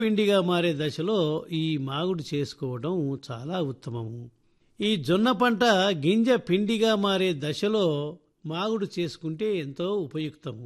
పిండిగా మారే దశలో ఈ మాగుడు చేసుకోవడం చాలా ఉత్తమము ఈ జొన్న పంట గింజ పిండిగా మారే దశలో మాగుడు చేసుకుంటే ఎంతో ఉపయుక్తము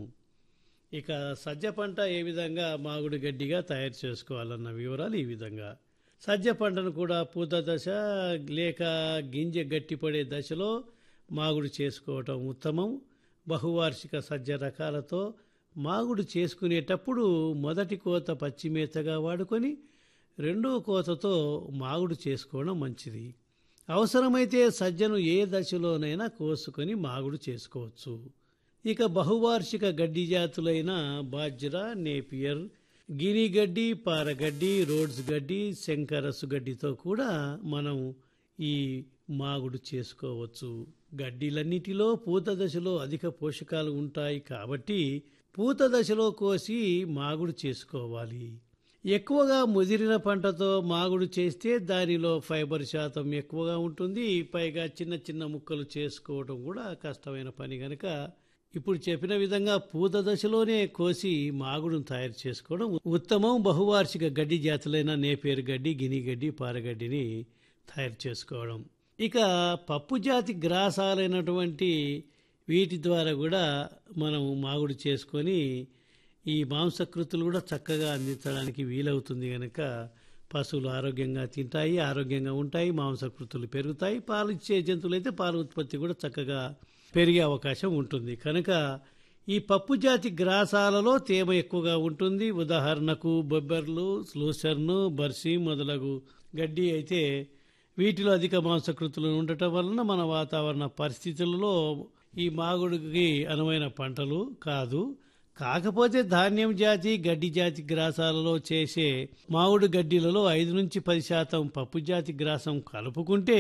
ఇక సజ్జ పంట ఏ విధంగా మాగుడు గడ్డిగా తయారు చేసుకోవాలన్న వివరాలు ఈ విధంగా సజ్జ పంటను కూడా పూత దశ లేక గింజ గట్టిపడే దశలో మాగుడు చేసుకోవటం ఉత్తమం బహువార్షిక సజ్జ రకాలతో మాగుడు చేసుకునేటప్పుడు మొదటి కోత పచ్చిమేతగా వాడుకొని రెండో కోతతో మాగుడు చేసుకోవడం మంచిది అవసరమైతే సజ్జను ఏ దశలోనైనా కోసుకొని మాగుడు చేసుకోవచ్చు ఇక బహువార్షిక గడ్డి జాతులైన బాజ్రా నేపియర్ గిని గడ్డి పారగడ్డి రోడ్స్ గడ్డి శంకరసు గడ్డితో కూడా మనం ఈ మాగుడు చేసుకోవచ్చు గడ్డిలన్నిటిలో పూత దశలో అధిక పోషకాలు ఉంటాయి కాబట్టి పూత దశలో కోసి మాగుడు చేసుకోవాలి ఎక్కువగా ముదిరిన పంటతో మాగుడు చేస్తే దానిలో ఫైబర్ శాతం ఎక్కువగా ఉంటుంది పైగా చిన్న చిన్న ముక్కలు చేసుకోవడం కూడా కష్టమైన పని కనుక ఇప్పుడు చెప్పిన విధంగా పూత దశలోనే కోసి మాగుడును తయారు చేసుకోవడం ఉత్తమం బహువార్షిక గడ్డి జాతులైన నేపేరు గడ్డి గిని గడ్డి పారగడ్డిని తయారు చేసుకోవడం ఇక పప్పు జాతి గ్రాసాలైనటువంటి వీటి ద్వారా కూడా మనం మాగుడు చేసుకొని ఈ మాంసకృతులు కూడా చక్కగా అందించడానికి వీలవుతుంది కనుక పశువులు ఆరోగ్యంగా తింటాయి ఆరోగ్యంగా ఉంటాయి మాంసకృతులు పెరుగుతాయి పాలు ఇచ్చే జంతువులు అయితే పాల ఉత్పత్తి కూడా చక్కగా పెరిగే అవకాశం ఉంటుంది కనుక ఈ పప్పు జాతి గ్రాసాలలో తేమ ఎక్కువగా ఉంటుంది ఉదాహరణకు బొబ్బర్లు స్లూసర్ను బర్సి మొదలగు గడ్డి అయితే వీటిలో అధిక మాంసకృతులు ఉండటం వలన మన వాతావరణ పరిస్థితులలో ఈ మాగుడికి అనువైన పంటలు కాదు కాకపోతే ధాన్యం జాతి గడ్డి జాతి గ్రాసాలలో చేసే మామిడి గడ్డిలలో ఐదు నుంచి పది శాతం పప్పు జాతి గ్రాసం కలుపుకుంటే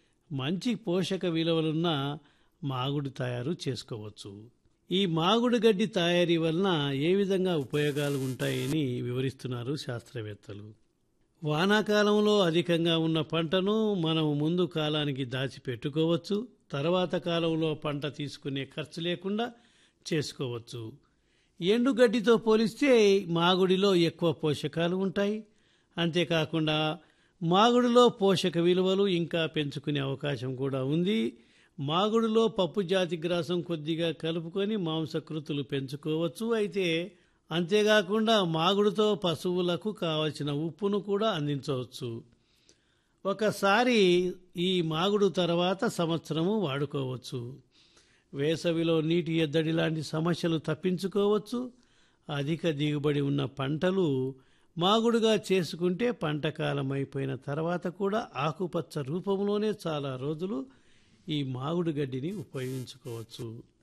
మంచి పోషక విలువలున్న మాగుడు తయారు చేసుకోవచ్చు ఈ మాగుడు గడ్డి తయారీ వలన ఏ విధంగా ఉపయోగాలు ఉంటాయని వివరిస్తున్నారు శాస్త్రవేత్తలు వానాకాలంలో అధికంగా ఉన్న పంటను మనం ముందు కాలానికి దాచిపెట్టుకోవచ్చు తర్వాత కాలంలో పంట తీసుకునే ఖర్చు లేకుండా చేసుకోవచ్చు ఎండుగడ్డితో పోలిస్తే మాగుడిలో ఎక్కువ పోషకాలు ఉంటాయి అంతేకాకుండా మాగుడిలో పోషక విలువలు ఇంకా పెంచుకునే అవకాశం కూడా ఉంది మాగుడిలో పప్పు జాతి గ్రాసం కొద్దిగా కలుపుకొని మాంసకృతులు పెంచుకోవచ్చు అయితే అంతేకాకుండా మాగుడుతో పశువులకు కావలసిన ఉప్పును కూడా అందించవచ్చు ఒకసారి ఈ మాగుడు తర్వాత సంవత్సరము వాడుకోవచ్చు వేసవిలో నీటి ఎద్దడి లాంటి సమస్యలు తప్పించుకోవచ్చు అధిక దిగుబడి ఉన్న పంటలు మాగుడుగా చేసుకుంటే పంట కాలం అయిపోయిన తర్వాత కూడా ఆకుపచ్చ రూపంలోనే చాలా రోజులు ఈ మాగుడు గడ్డిని ఉపయోగించుకోవచ్చు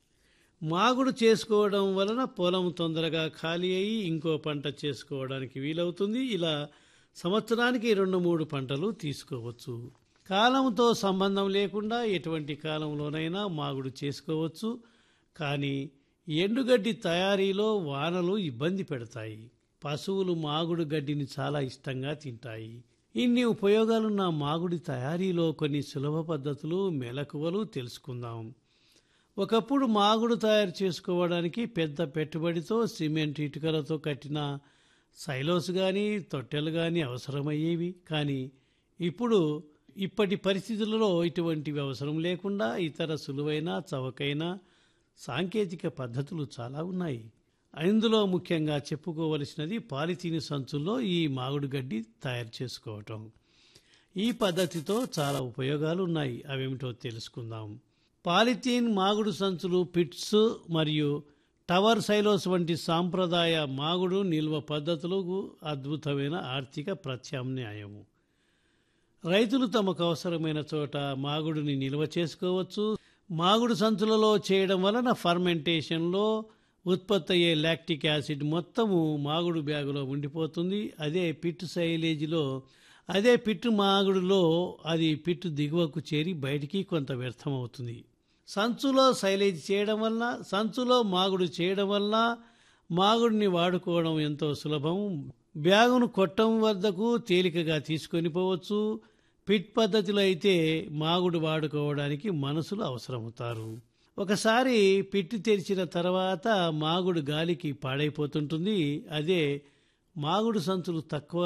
మాగుడు చేసుకోవడం వలన పొలం తొందరగా ఖాళీ అయ్యి ఇంకో పంట చేసుకోవడానికి వీలవుతుంది ఇలా సంవత్సరానికి రెండు మూడు పంటలు తీసుకోవచ్చు కాలంతో సంబంధం లేకుండా ఎటువంటి కాలంలోనైనా మాగుడు చేసుకోవచ్చు కానీ ఎండుగడ్డి తయారీలో వానలు ఇబ్బంది పెడతాయి పశువులు మాగుడు గడ్డిని చాలా ఇష్టంగా తింటాయి ఇన్ని ఉపయోగాలున్న మాగుడి తయారీలో కొన్ని సులభ పద్ధతులు మెలకువలు తెలుసుకుందాం ఒకప్పుడు మాగుడు తయారు చేసుకోవడానికి పెద్ద పెట్టుబడితో సిమెంట్ ఇటుకలతో కట్టిన సైలోస్ కానీ తొట్టెలు కానీ అవసరమయ్యేవి కానీ ఇప్పుడు ఇప్పటి పరిస్థితులలో ఇటువంటివి అవసరం లేకుండా ఇతర సులువైన చవకైన సాంకేతిక పద్ధతులు చాలా ఉన్నాయి ఇందులో ముఖ్యంగా చెప్పుకోవలసినది పాలిథీన్ సంచుల్లో ఈ మాగుడు గడ్డి తయారు చేసుకోవటం ఈ పద్ధతితో చాలా ఉపయోగాలు ఉన్నాయి అవేమిటో తెలుసుకుందాం పాలిథీన్ మాగుడు సంచులు పిట్స్ మరియు టవర్ సైలోస్ వంటి సాంప్రదాయ మాగుడు నిల్వ పద్ధతులకు అద్భుతమైన ఆర్థిక ప్రత్యామ్నాయము రైతులు తమకు అవసరమైన చోట మాగుడుని నిల్వ చేసుకోవచ్చు మాగుడు సంచులలో చేయడం వలన ఫర్మెంటేషన్లో ఉత్పత్తి అయ్యే లాక్టిక్ యాసిడ్ మొత్తము మాగుడు బ్యాగులో ఉండిపోతుంది అదే పిట్టు సైలేజీలో అదే పిట్టు మాగుడులో అది పిట్టు దిగువకు చేరి బయటికి కొంత వ్యర్థమవుతుంది సంచులో సైలేజ్ చేయడం వలన సంచులో మాగుడు చేయడం వలన మాగుడిని వాడుకోవడం ఎంతో సులభం బ్యాగును కొట్టం వద్దకు తేలికగా తీసుకొని పోవచ్చు పిట్ పద్ధతిలో అయితే మాగుడు వాడుకోవడానికి మనసులు అవసరమవుతారు ఒకసారి పిట్టి తెరిచిన తర్వాత మాగుడు గాలికి పాడైపోతుంటుంది అదే మాగుడు సంచులు తక్కువ